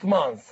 last month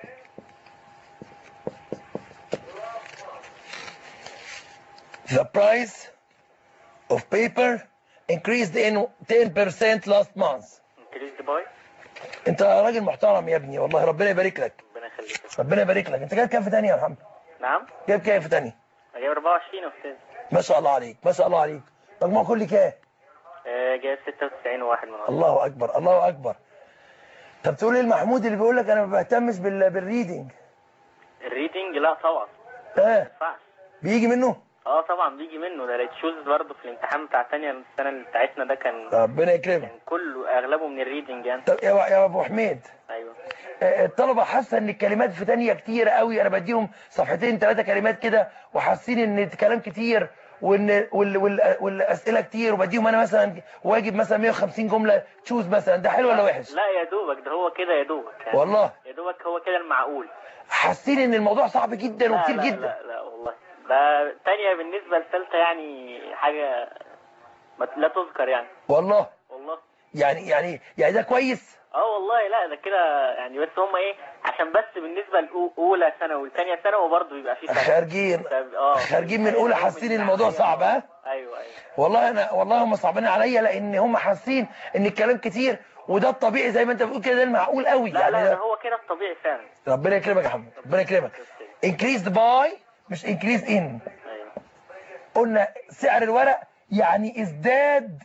the price of paper increased in 10% last month انكريزد باي انت راجل محترم يا ابني والله ربنا يبارك لك ربنا يخليك ربنا يبارك لك انت جايب كام في تانية يا محمد نعم جايب كام في تانية جايب 24 يا استاذ ما شاء الله عليك ما شاء الله عليك مجموع كل كام آه، جايب 96 وواحد من عشرة الله اكبر الله اكبر طب تقول ايه المحمود اللي بيقول لك انا ما بهتمش بال... بالريدنج الريدنج لا طبعا اه ما ينفعش بيجي منه اه طبعا بيجي منه ده تشوز برضه في الامتحان بتاع تانية السنة اللي بتاعتنا ده كان ربنا يكرمك كان كله اغلبه من الريدنج يعني طب يا يا ابو حميد ايوه آه، الطلبه حاسه ان الكلمات في تانية كتير قوي انا بديهم صفحتين ثلاثه كلمات كده وحاسين ان الكلام كتير وان وال... وال... والاسئله كتير وبديهم انا مثلا واجب مثلا 150 جمله تشوز مثلا ده حلو ولا وحش لا يا دوبك ده هو كده يا دوبك يعني والله يا دوبك هو كده المعقول حاسين ان الموضوع صعب جدا لا وكتير لا جدا لا لا والله ده تانية بالنسبة لثالثة يعني حاجة ما- لا تذكر يعني والله والله يعني يعني يعني ده كويس اه والله لا ده كده يعني بس هم ايه عشان بس بالنسبة لأولى ثانوي وثانية ثانوي برضه بيبقى في فرق خارجين طب- اه خارجين من اولى حاسين ان الموضوع صعب ها ايوه ايوه والله انا والله هم صعبانين عليا لان هم حاسين ان الكلام كتير وده الطبيعي زي ما انت بتقول كده ده المعقول قوي لا يعني لا ده ده هو كده الطبيعي فعلا ربنا يكرمك يا محمد ربنا يكرمك increased by مش increased in ايوه قلنا سعر الورق يعني ازداد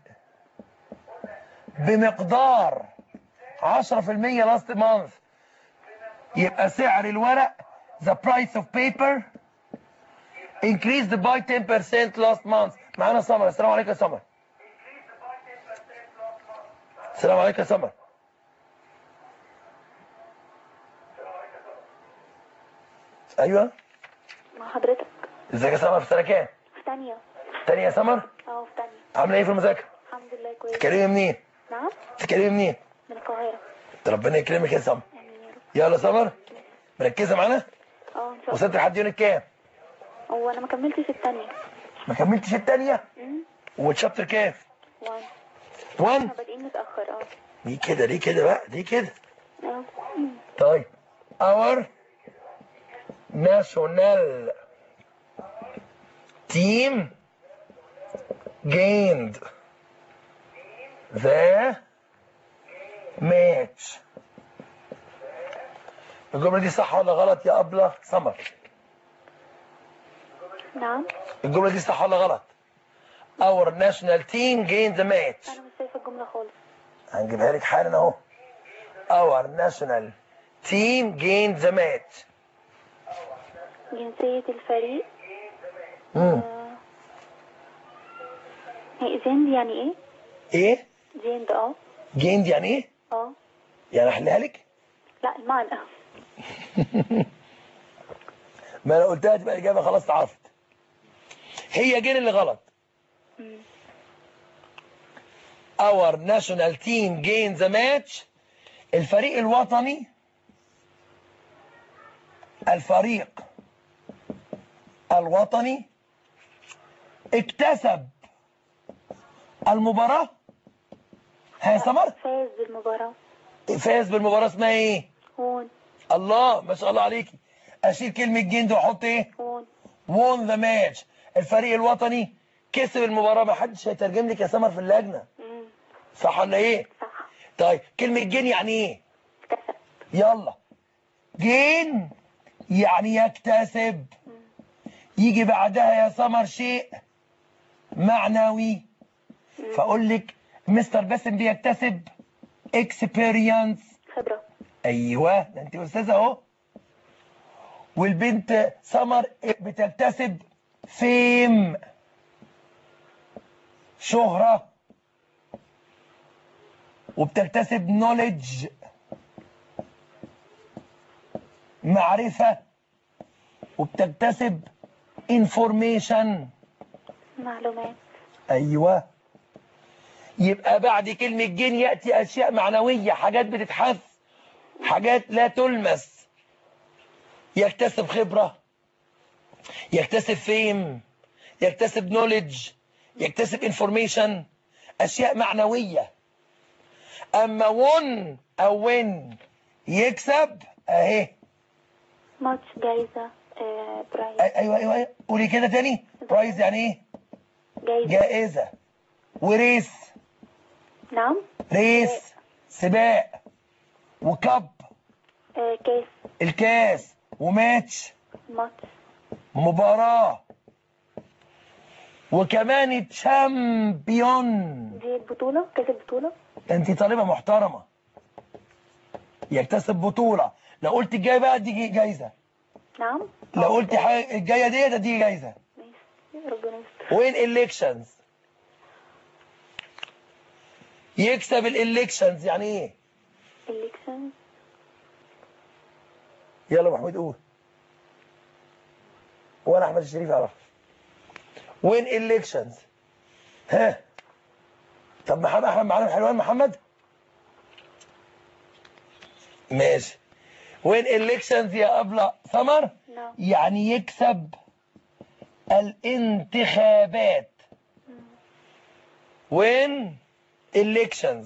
بمقدار 10% last month يبقى سعر الورق the price of paper increased by 10% last month معانا سمر السلام عليكم يا سمر السلام عليكم يا سمر ايوه مع حضرتك ازيك يا سمر في سنه كام في تانية تانية يا سمر اه في تانية عامله ايه في المذاكره الحمد لله كويس تتكلمي منين نعم تتكلمي منين من القاهرة ربنا يكرمك يا سمر امين يا رب يلا سمر مركزه معانا اه ان شاء الله وصلت لحد يونت كام هو انا ما كملتش التانية ما كملتش الثانيه امم وتشابتر كام وان 1 احنا بادئين متأخر اه ليه كده ليه كده بقى ليه كده اه مم. طيب our national team gained the match الجملة دي صح ولا غلط يا أبلة سمر نعم الجملة دي صح ولا غلط our national team gained the match انا مش شايفة الجملة خالص هنجيبها لك حالا اهو our national team gained the match جنسية الفريق مم. آه. هي زيند يعني ايه ايه زيند اه gained يعني ايه اه يعني احلها لك لا المعنى ما انا قلتها تبقى الاجابه خلاص اتعرفت هي جين اللي غلط مم. our national team gained the match الفريق الوطني الفريق الوطني اكتسب المباراة ها يا سمر فاز بالمباراة فاز بالمباراة اسمها ايه هون الله ما شاء الله عليكي اشيل كلمة جند واحط ايه هون won the match الفريق الوطني كسب المباراة ما حدش هيترجم لك يا سمر في اللجنة مم. صح ولا ايه صح طيب كلمة جين يعني ايه اكتسب يلا جين يعني يكتسب يجي بعدها يا سمر شيء معنوي فاقول لك مستر باسم بيكتسب اكسبيرينس خبرة ايوه ده انت استاذه اهو والبنت سمر بتكتسب فيم شهرة وبتكتسب نوليدج معرفة وبتكتسب انفورميشن معلومات ايوه يبقى بعد كلمة جن يأتي أشياء معنوية حاجات بتتحس حاجات لا تلمس يكتسب خبرة يكتسب فيم يكتسب نوليدج يكتسب انفورميشن أشياء معنوية أما ون أو وين يكسب اهي ماتش جايزة آه برايز أي- ايوه ايوه ايوه قولي كده تاني برايز يعني ايه جايزة جائزة وريس نعم ريس سباق وكب آه كاس الكاس وماتش ماتش مباراة وكمان تشامبيون دي البطولة كاس البطولة ده انت طالبة محترمة يكتسب بطولة لو قلت الجاية بقى دي جايزة نعم لو قلت حاجة الجاية دي دي جايزة ماشي ربنا يستر وين الكشنز يكسب الالكشنز يعني ايه الإلكشن يلا محمود قول وانا احمد الشريف اعرف وين الكشنز ها طب محمد احمد معانا في حلوان محمد ماشي وين الكشنز يا ابله سمر نعم يعني يكسب الانتخابات وين elections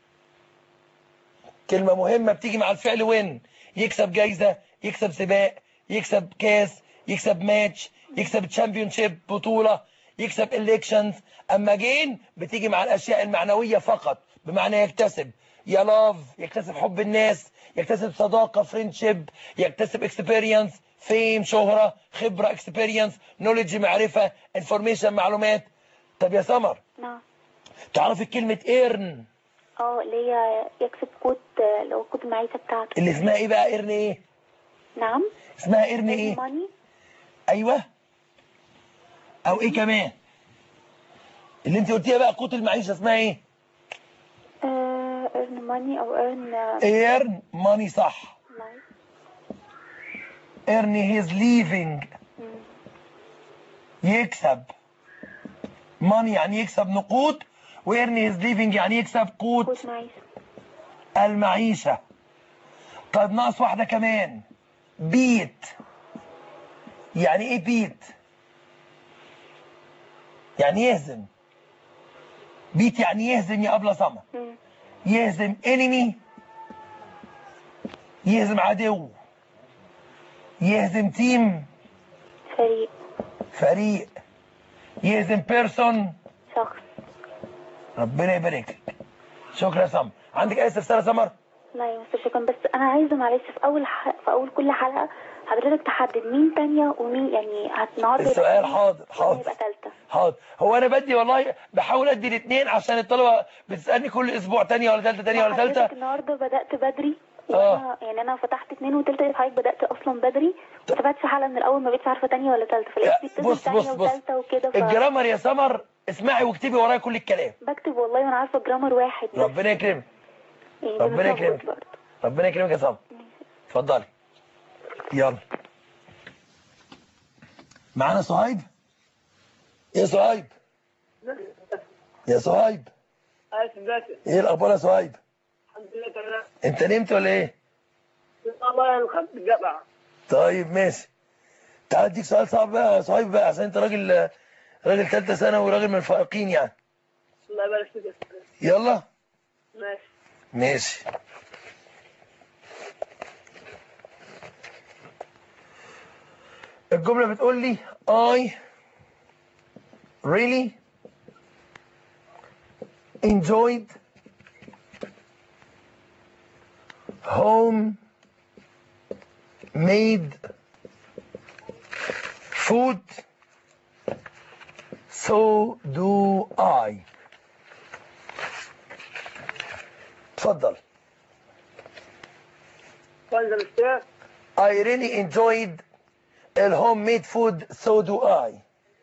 كلمة مهمة بتيجي مع الفعل وين يكسب جايزة يكسب سباق يكسب كاس يكسب ماتش يكسب تشامبيونشيب بطولة يكسب elections أما جين بتيجي مع الأشياء المعنوية فقط بمعنى يكتسب يا لاف يكتسب حب الناس يكتسب صداقة فريندشيب يكتسب experience فيم شهرة خبرة experience knowledge معرفة information معلومات طب يا سمر نعم تعرفي كلمة ايرن اه اللي هي يكسب كود آه، اللي هو كود المعيشة بتاعته اللي اسمها ايه بقى ايرن ايه نعم اسمها ايرن ايه ماني ايوه او ايه كمان اللي انت قلتيها بقى قوت المعيشة اسمها ايه ايرن ماني او ايرن ايرن ماني صح ايرن هيز ليفينج يكسب ماني يعني يكسب نقود وايرن هيز ليفينج يعني يكسب قوت كود معيشة المعيشة طيب ناقص واحدة كمان بيت يعني ايه بيت يعني يهزم بيت يعني يهزم يا أبلة سما مم. يهزم انمي يهزم عدو يهزم تيم فريق فريق يهزم بيرسون شخص ربنا يبارك لك شكرا يا سمر عندك اي استفسار يا سمر لا يا مستر شكرا بس انا عايزه معلش في اول ح... في اول كل حلقه حضرتك تحدد مين تانية ومين يعني هت- النهارده يبقى السؤال تانية حاضر ولا حاضر يبقى ثالثه حاضر هو انا بدي والله بحاول ادي الاثنين عشان الطلبه بتسالني كل اسبوع تانية ولا ثالثه تانية ولا حضرتك ثالثه النهارده بدات بدري آه. وانا يعني انا فتحت اثنين وثالثه حضرتك بدات اصلا بدري ما تابعتش حلقه من الاول ما بقتش عارفه تانية ولا ثالثه فلقيت بيتصل بص تانية بص بص وثالثه وكده ف... الجرامر يا سمر اسمعي واكتبي ورايا كل الكلام بكتب والله وانا عارفه جرامر واحد بس ربنا يكرمك يعني ربنا بتلخبط يكرمك. برضه. ربنا يكرمك يا سمر اتفضلي يلا معانا صهيب يا صهيب يا صهيب ألف باشا ايه الاخبار يا صهيب الحمد لله تمام انت نمت ولا ايه والله انا خدت الجامعة طيب ماشي تعال اديك سؤال صعب بقى يا صهيب بقى عشان انت راجل راجل ثالثه ثانوي وراجل من الفائقين يعني الله يبارك فيك يا أستاذ. يلا ماشي ماشي الجملة بتقول لي I really enjoyed home made food so do I اتفضل كويس يا أستاذ I really enjoyed the homemade food, so do I.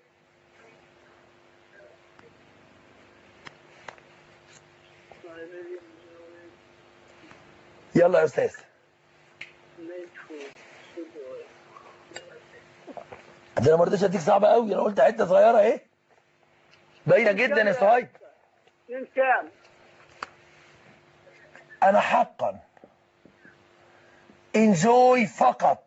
يلا يا استاذ ده انا ما رضيتش اديك صعبه قوي انا قلت حته صغيره اهي باينه جدا يا صهيب من كام؟ انا حقا enjoy فقط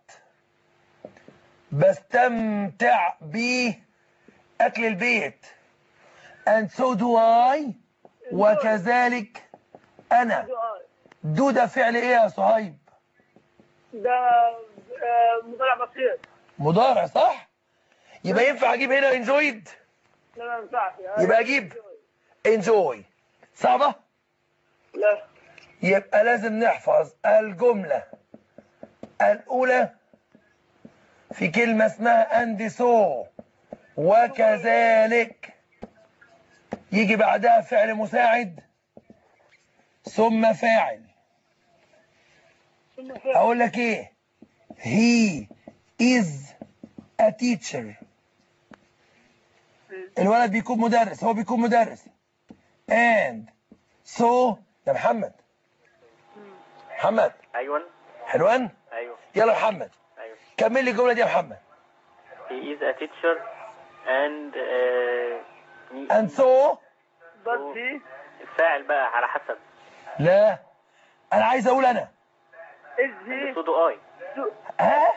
بستمتع بأكل البيت and so do I وكذلك أنا سؤال دو ده فعل إيه يا صهيب ده آه، مضارع بسيط مضارع صح يبقى ينفع اجيب هنا انجويد لا ما ينفعش يبقى اجيب انجوي صعبة لا يبقى لازم نحفظ الجملة الأولى في كلمة اسمها and so وكذلك يجي بعدها فعل مساعد ثم فاعل ثم فعل. أقول لك إيه he is a teacher الولد بيكون مدرس هو بيكون مدرس and so يا محمد محمد ايوه حلوان ايوه يلا محمد ايوه كمل لي الجمله دي يا محمد he is a teacher and uh, he- and so بس هي الفاعل بقى على حسب لا انا عايز اقول انا از هي سودو اي ها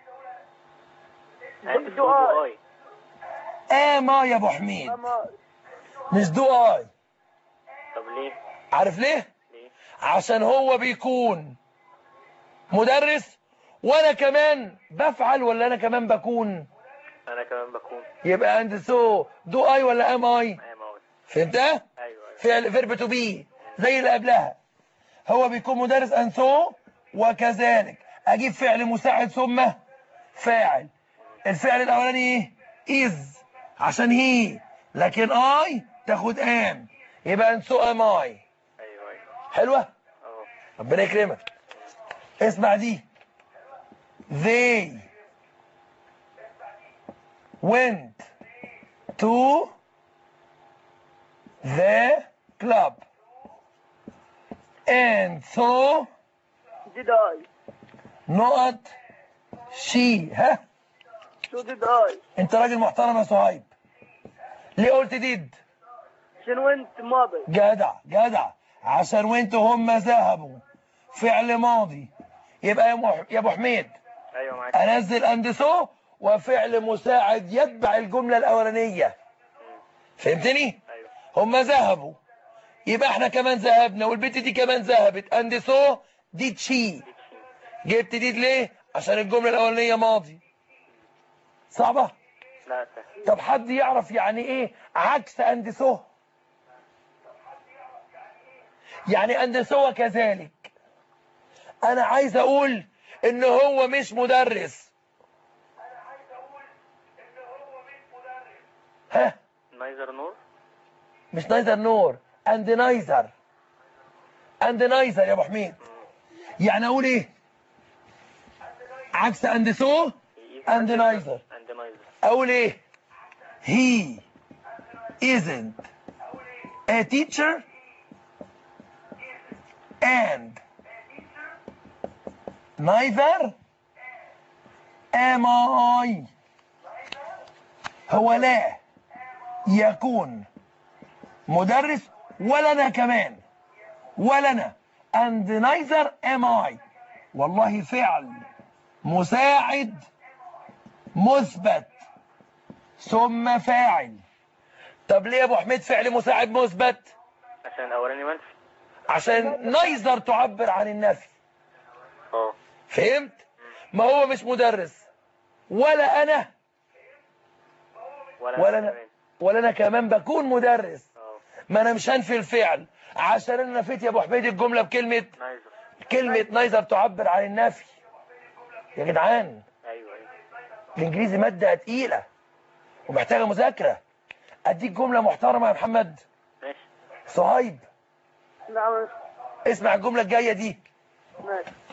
and دو سودو اي اي اما يا ابو حميد اما مش دو اي طب ليه عارف ليه ليه عشان هو بيكون مدرس وانا كمان بفعل ولا انا كمان بكون انا كمان بكون يبقى اند سو دو اي ولا ام اي ايوه موت فهمتها ايوه ايوه فعل فيرب تو بي زي اللي قبلها هو بيكون مدرس ان سو وكذلك اجيب فعل مساعد ثم فاعل الفعل الاولاني ايه از عشان هي لكن اي تاخد ام يبقى ان سو ام اي ايوه ايوه حلوه اه ربنا يكرمك اسمع دي they went to the club and so ديد اي نقط she ها شو ديد اي انت راجل محترم يا صهيب ليه قلت ديد شنو انت ماضي جدع جدع عشان وانتوا هم ذهبوا فعل ماضي يبقى يا مح- يا ابو حميد ايوه معاك انزل اندسو وفعل مساعد يتبع الجمله الاولانيه فهمتني ايوه هم ذهبوا يبقى احنا كمان ذهبنا والبنت دي كمان ذهبت اندسو دي تشي جبت دي ليه عشان الجمله الاولانيه ماضي صعبه لا سهل طب حد يعرف يعني ايه عكس اندسو يعني اندسو كذلك انا عايز اقول ان هو مش مدرس ها نايزر نور مش نايزر نور اند نايزر اند نايزر يا ابو حميد يعني اقول ايه عكس اند سو اند نايزر اند نايزر اقول ايه he isn't a teacher and neither am I هو لا يكون مدرس ولا انا كمان ولا انا and neither am I والله فعل مساعد مثبت ثم فاعل طب ليه يا ابو حميد فعل مساعد مثبت عشان الاولاني منفي عشان نيزر تعبر عن النفي اه فهمت ما هو مش مدرس ولا انا ولا ولا أنا انا كمان. ولا انا كمان بكون مدرس اه ما انا مش هنفي الفعل عشان انا نفيت يا ابو حميد الجمله بكلمه نايزر كلمه نيزر تعبر عن النفي يا جدعان ايوه ايوه الانجليزي ماده تقيله ومحتاجه مذاكره اديك جمله محترمه يا محمد ماشي صهيب نعم اسمع الجمله الجايه دي ماشي